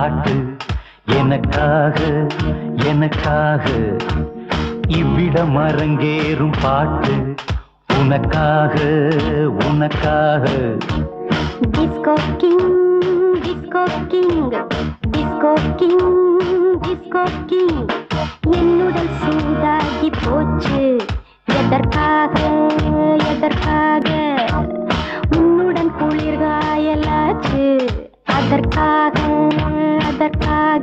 பாட்டு எனக்காக எனக்காக இவ்விடம் அரங்கேறும் பாட்டு உனக்காக உனக்காக disco king disco king disco king disco king என்னுடன் சூடாகி போச்சு எதற்காக எதற்காக உன்னுடன் குளிர்காயலாச்சு அதற்காக அதற்காக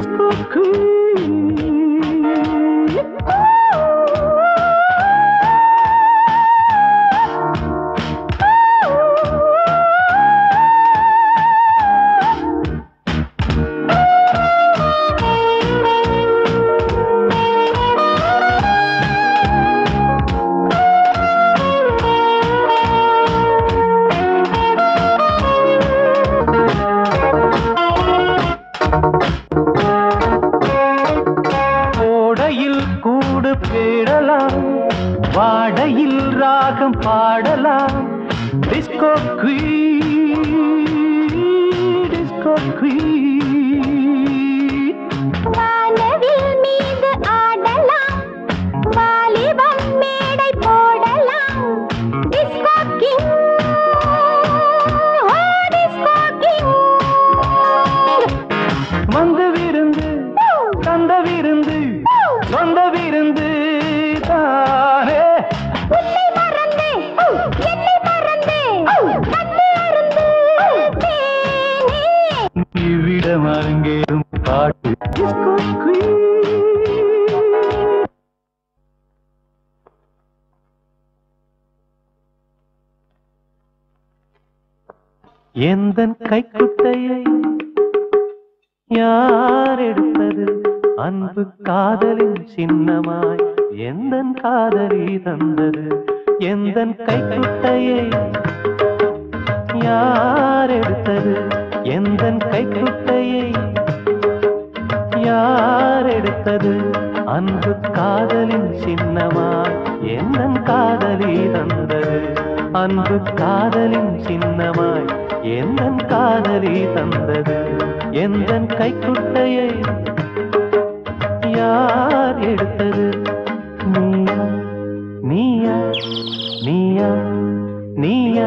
கோடையில் கூடு தேடலாம் வாடையில் ராகம் பாடலாம் டிஸ்கோ குயின் டிஸ்கோ குயின் வானவில் மீது ஆடலாம் வாலிபம் மேடை போடலாம் டிஸ்கோ கிங் ஓ டிஸ்கோ கிங் வந்து விருந்து தந்த விருந்து சொந்த விருந்து தானே உன்னை மறந்து என்னை மறந்து கண்டு அருந்து தேனே இவ்விடம் அரங்கேறும் பாட்டு டிஸ்கோ குயின் எந்தன் கைக்குட்டையை யார் எடுத்தது அன்பு காதலின் சின்னமாய் எந்தன் காதலி தந்தது எந்தன் கைக்குட்டையை யார் எடுத்தது எந்தன் கைக்குட்டையை யார் எடுத்தது அன்பு காதலின் சின்னமாய் எந்தன் காதலி தந்தது அன்பு காதலின் சின்னமாய் எந்தன் காதலி தந்தது எந்தன் கைக்குட்டையை யார் எடுத்தது நீயா நீயா நீயா நீயா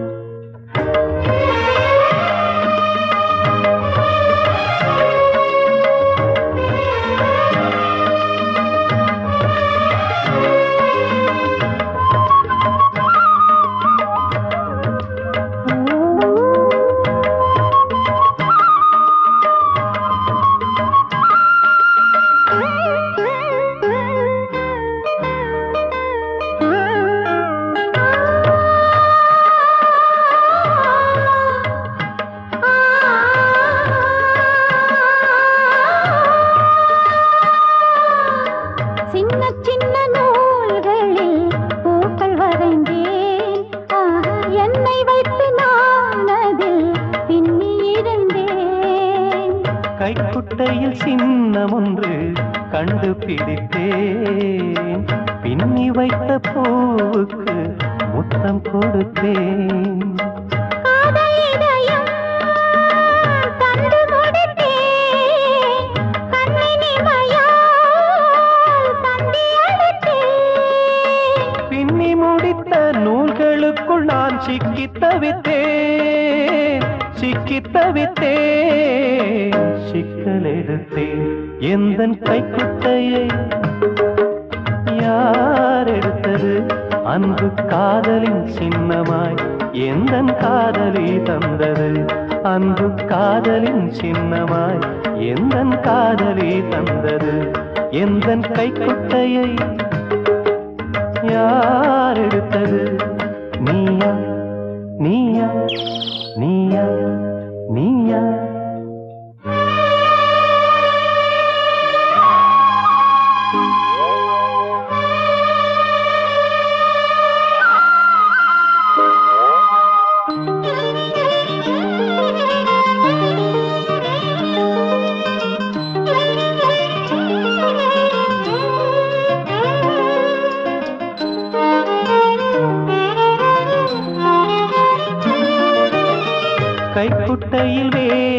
சின்ன சின்ன நூல்களில் பூக்கள் வரைந்தேன் ஆஹா, என்னை வைத்து நான் அதில் பின்னி இருந்தேன் கைக்குட்டையில் சின்னம் ஒன்று கண்டுபிடித்தேன் பின்னி வைத்த பூவுக்கு முத்தம் கொடுத்தேன் காதல் இதயம் தந்து முடித்தேன் கண்ணினி மயால் தந்தி அழுத்தேன் பின்னி முடித்த நூல்களுக்குள் நான் சிக்கித் தவித்தேன் சிக்கித் தவித்தேன் சிக்கல் எடுத்தேன் எந்தன் கைக்குட்டையை யார் எடுத்தது அன்பு காதலின் சின்னமாய் எந்தன் காதலி தந்தது அன்பு காதலின் சின்னமாய் எந்தன் காதலி தந்தது எந்தன் கைக்குட்டையை யார் எடுத்தது நீயா நீயா நீயா நீயா கைக்குட்டையில் வே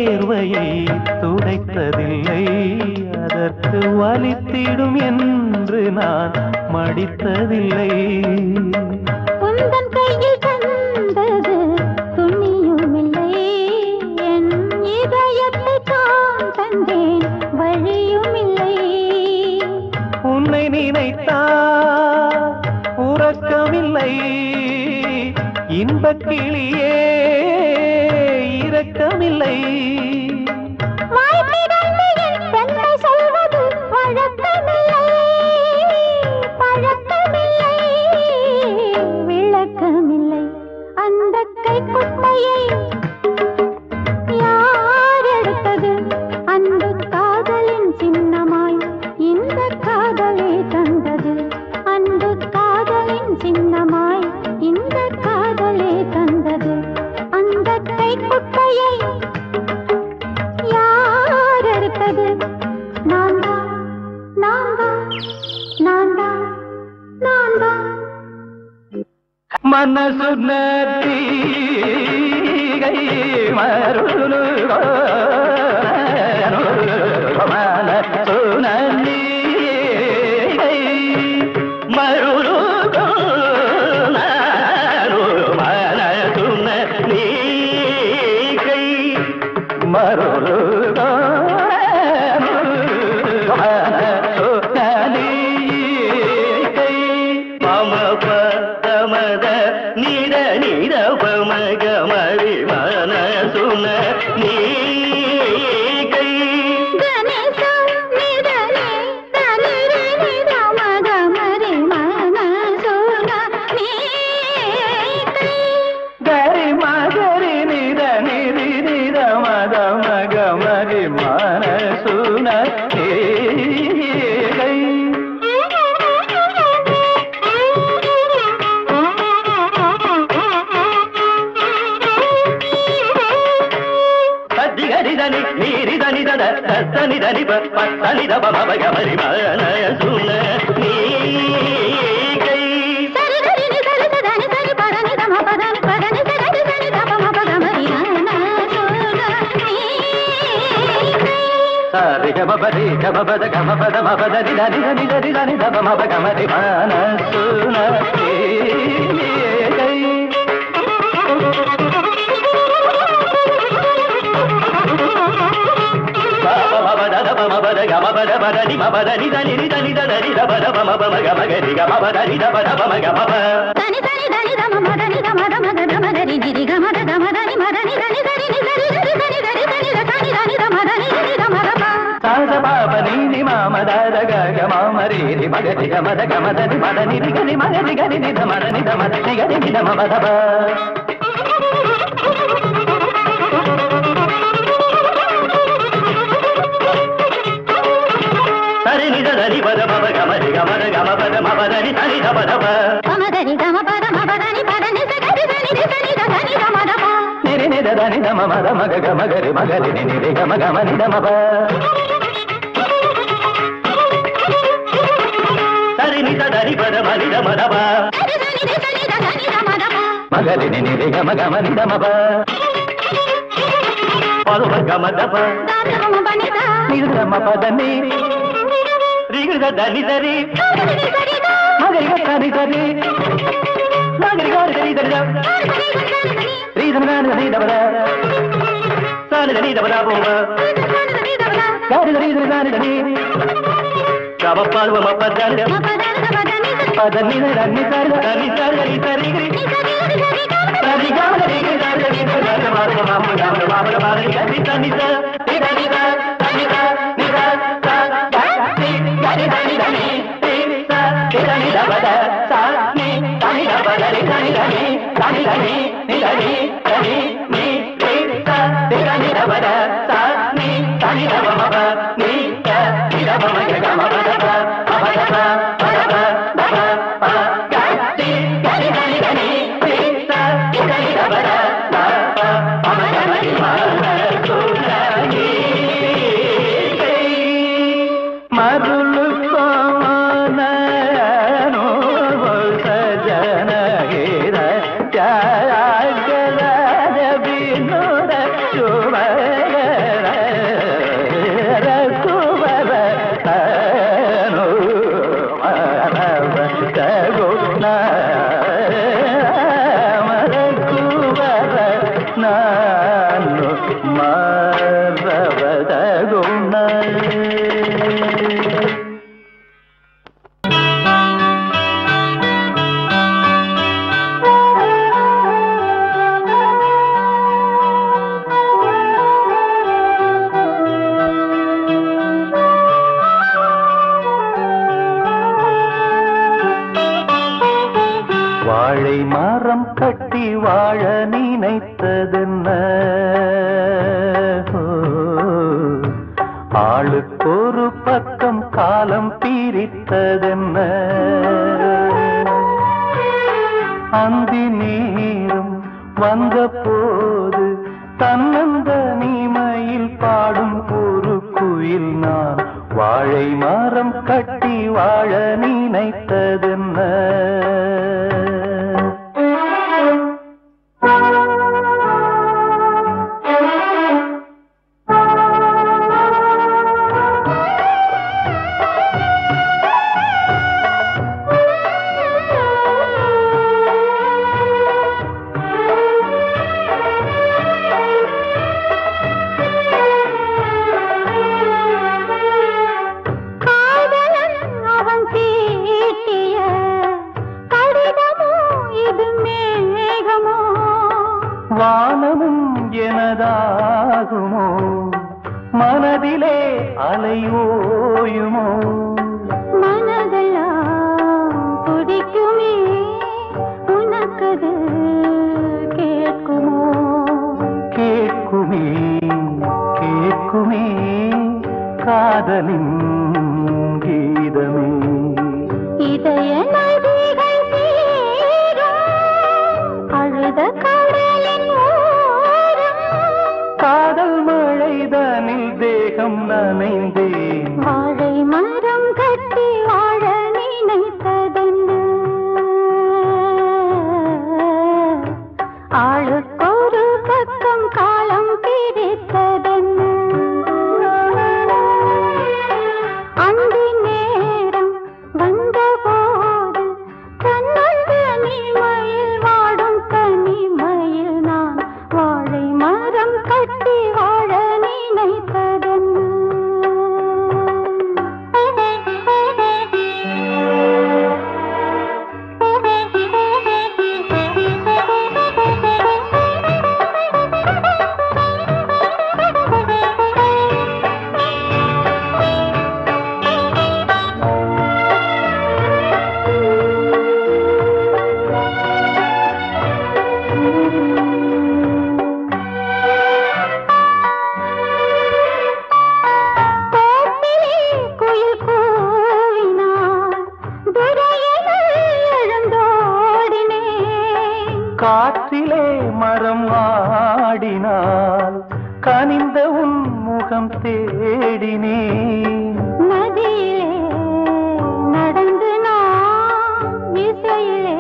துடைத்ததில்லை அதற்கு வலித்திடும் என்று நான் மடித்ததில்லை உந்தன் கையில் தந்தது துணியுமில்லை என் இதயத்தை தான் தந்தேன் வழியுமில்லை உன்னை நினைத்தால் உறக்கமில்லை இன்பக் கிளியே இரக்கமில்லை வாய்ப்பிடந்து என் பெண்ணை சொல்வது வழக்கமில்லை பழக்கமில்லை விளக்கமில்லை அந்த கைக்குட்டையை யார் எடுத்தது அன்பு காதலின் சின்னமாய் இந்த காதலே தந்தது அன்பு காதலின் சின்னமாய் இந்த காதலே தந்தது அந்த கைக்குட்டையை யார் எடுத்தது நான் தான் நான் தான் நான் தான் நான் தான் மனசு நீகை மருளு மனசு நீகை மருளு மனசு நீகை மருளு மம பமத நிர நிர பமக மரி மன சுன நீகை கணேசா நிரலே தனிரே நிரமக மரி மன சோன நீ கரி மகரி நிர நிரி நிர மத மக மரி மன சுன நீகை தத்திகரிதனி நீரிதனி தத தத்தனிதனி பத்தனி தப மபக மரி மன சுன நீகை சாரி గమ పరి గమ పద గమ పద మ పద ని దని దని దని దని దమ మ ప గమ రి మనసున గై మ పద దమ మ పద గమ పద పద ని మ పద ని దని ని దని ద దని ద పద మ ప మ గమ గరి గమ పద ని ద పద ప మ గమ ప సాస పాప ని ని మ మ ద ద గ గ మ మ రి రి మ గ రి గ మ ద గ మ ద ని మ ద ని రి గ ని మ గ రి గ ని ని ద మ ద ని ద మ ద ని గ ని ని ద మ మ ద ప సరి నిద దని పద మమ గమ రి గమ ద గమ పద మ పద ని సని ద పద ప నిరి నిద దని ద మ మ ద మ గ గ మ గ రి మ గ రి ని ని రి గ మ గ మ ని ద మ ప సరి నిద దని పద మ ని ద మ ద ప మ గ రి ని ని రి గ మ గ మ ని ద మ ప పద మ గ మ ద ప ని ద మ ప ద ని రి గ ద దని దరి మగరి గ దని దరి మగరి గ దరి దరి ద ரி த த த ரி த ப த ச த ரி த ப த ப ம க ரி த ரி த ரி த ரி த ரி க ப ப த ம ப த ர ப த நி த ர நி த ர த நி த ர ரி த ரி ரி த ரி க ம ரி ரி த ர ரி த ர ம ர ம ம க ம ம ர ம ரி க ரி த நி த ரி த ரி த த நி த நி த த த ரி க ரி த நி த நி ரி த ரி த நி த ப த ச நி த நி த ப த ரி த நி த நி த நி த நி நி த நி த நி நி ரி த ரி த நி த ப த ச நி த நி த ப ம ப நி த நி த ப ம க க ம ப த ப ம ப த ப ப த ப த ப ப க ரி க ரி த நி த நி ரி த ரி த நி த ப த த ப ப ம க ம ரி ம ர து ர நி మరులు కోనను సజన గిర త్యాగద వినుర శుభగర சொன்ன வாழை மரம் கட்டி வாழ நினைத்ததென்ன ஓ, ஆளுக்கொரு பக்கம் காலம் பிரித்ததென்ன அந்தி நேரம் வந்த போது தன்னந்த நீமையில் பாடும் ஒரு குயில் நான் வாழை மரம் கட்டி வாழ நினைத்ததென்ன காதலன் அவன் தீட்டிய கடிதமோ இது மேகமோ வானமும் எனதாகுமோ மனதிலே அலையோயுமோ மனதெல்லாம் துடிக்குமே உனக்கது கேட்குமோ கேட்குமே கேட்குமே காதலின் கீதமே இதய நதிகள் தீரும் அழுத கடலின் ஓரம் காதல் மழைதனில் தேகம் நனைந்தேன் வாழை மரம் கட்டி வாழ நினைத்ததென்ன ஆளுக்கொரு பக்கம் காலம் பிரித்ததென்ன அந்தி நேரம் வந்தபோது தன்னந்த நீமையில் வாடும் தனிமையில் நான் வாழை மரம் கட்டி வாழ தோப்பிலே குயில் கூவினாள் துரையன எழுந்தோடினேன் காற்றிலே மரம் ஆடினால் கனிந்த உன் முகம் தேடினேன் நதியிலே நடந்து நான் இசையிலே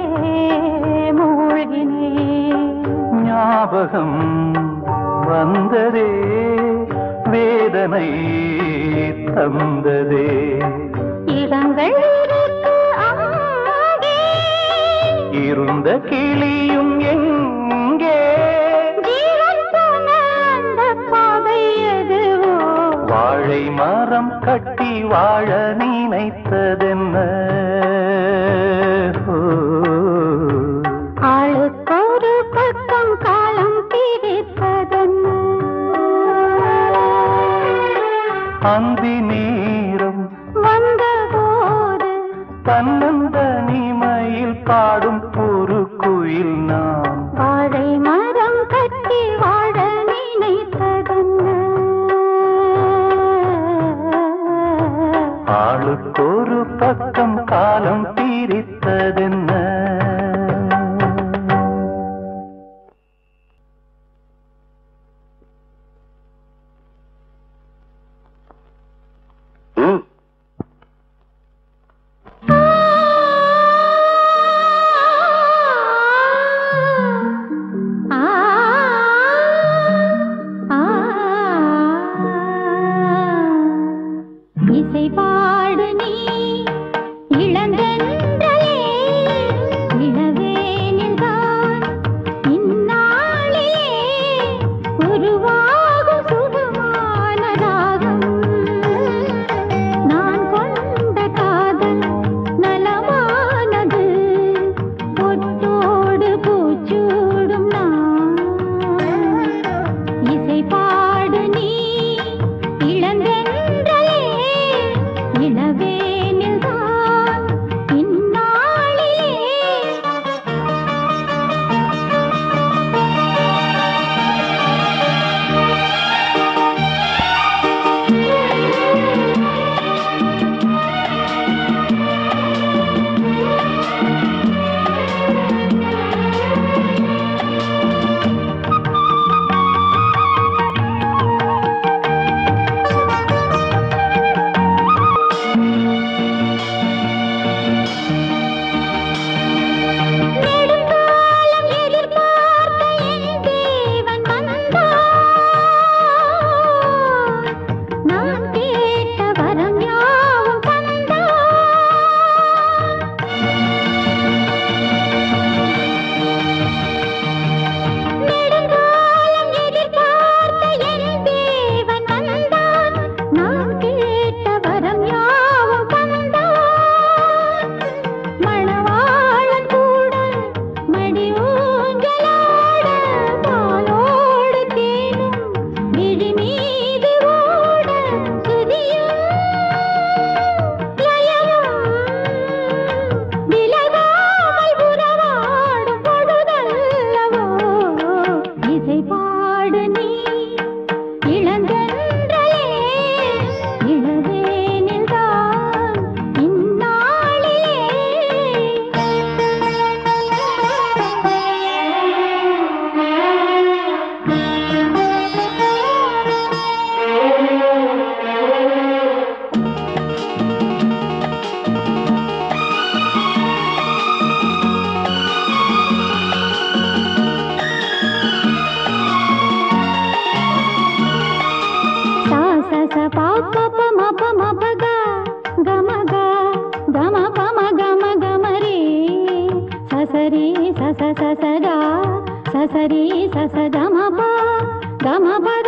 மூழ்கினேன் ஞாபகம் வந்ததே வேதனை தந்ததே இடங்கள் இருக்கு அங்கே இருந்த கிளியும் எங்கே ஜீவன் போன அந்த பாதை எதுவோ வாழை மரம் கட்டி வாழ நினைத்ததென்ன ஓ, ஆளுக்கொரு பக்கம் காலம் பிரித்ததென்ன அந்தி நேரம் வந்தபோது தன்னந்த நீமையில் பாடும் ஒரு குயில் நான் வாழை மரம் கட்டி வாழ நினைத்ததென்ன ஆளுக்கொரு பக்கம் காலம் பிரித்ததென்ன ம் ஆ ஆ இசை பாடு நீ இளந்தன்றலே இளவேனில்தான் இந்நாளிலே உருவாகும் சுகமான ராகம் சசரி சச கமப கமப